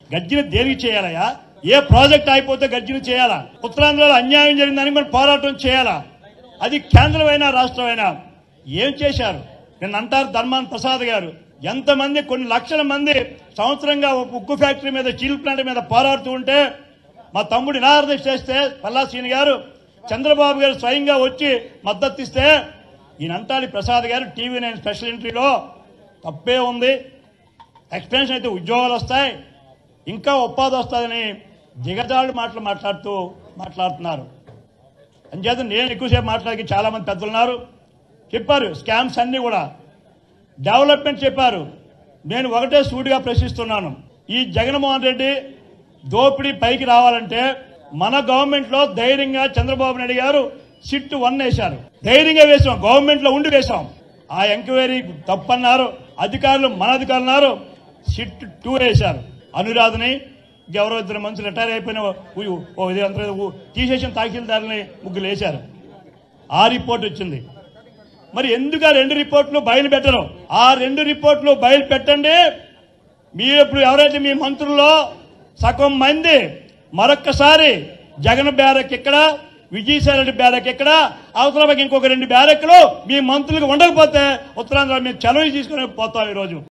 గర్జన దేనికి చేయాలయా ఏ ప్రాజెక్ట్ అయిపోతే గర్జన చేయాలా ఉత్తరాంధ్రలో అన్యాయం జరిగిందని మనం పోరాటం చేయాలా అది కేంద్రమైనా రాష్ట్రమైనా ఏం చేశారు నిన్న అంటారు ధర్మాన్ ప్రసాద్ గారు ఎంతమంది కొన్ని లక్షల మంది సంవత్సరంగా ఒక ఉక్కు ఫ్యాక్టరీ మీద స్టీల్ ప్లాంట్ మీద పోరాడుతూ ఉంటే మా తమ్ముడు నిరాదరణ చేస్తే పల్లాసీని గారు చంద్రబాబు గారు స్వయంగా వచ్చి మద్దతు ఇస్తే ఈయన అంటాలి ప్రసాద్ గారు టీవీ నైన్ స్పెషల్ ఎంట్రీలో తప్పే ఉంది ఎక్స్పెన్షన్ అయితే ఉద్యోగాలు వస్తాయి ఇంకా ఉపాధి వస్తుందని దిగజాడు మాటలు మాట్లాడుతూ మాట్లాడుతున్నారు అంచేత నేను ఎక్కువసేపు మాట్లాడి చాలా మంది పెద్దలు ఉన్నారు చెప్పారు స్కామ్స్ అన్ని కూడా డెవలప్మెంట్ చెప్పారు నేను ఒకటే సూటిగా ప్రశ్నిస్తున్నాను ఈ జగన్మోహన్ రెడ్డి దోపిడీ పైకి రావాలంటే మన గవర్నమెంట్ లో ధైర్యంగా చంద్రబాబు నాయుడు గారు సిట్ వన్ వేశారు ధైర్యంగా వేసాం గవర్నమెంట్ లో ఉండి వేశాం ఆ ఎంక్వైరీ తప్పన్నారు అధికారులు మన అధికారులు అన్నారు సిట్ టూ వేశారు అనురాధని ఎవరో ఇద్దరు మంత్రులు రిటైర్ అయిపోయిన ఉ- ఓ ఇది అంతా ఉ- తీసేసిన తహసీల్దారుని ముగ్గురు వేశారు ఆ రిపోర్ట్ వచ్చింది మరి ఎందుకు ఆ రెండు రిపోర్ట్లు బయలు పెట్టరు ఆ రెండు రిపోర్ట్లు బయలు పెట్టండి మీరు ఇప్పుడు ఎవరైతే మీ మంత్రుల్లో సగం మంది మరొక్కసారి జగన్ బ్యారక్ ఇక్కడ విజయసాయి రెడ్డి బ్యారక్ ఇక్కడ అవతల పక్క ఇంకొక రెండు బ్యారక్లు మీ మంత్రులకు ఉండకపోతే ఉత్తరాంధ్ర మేము చలవి తీసుకుని పోతాం ఈరోజు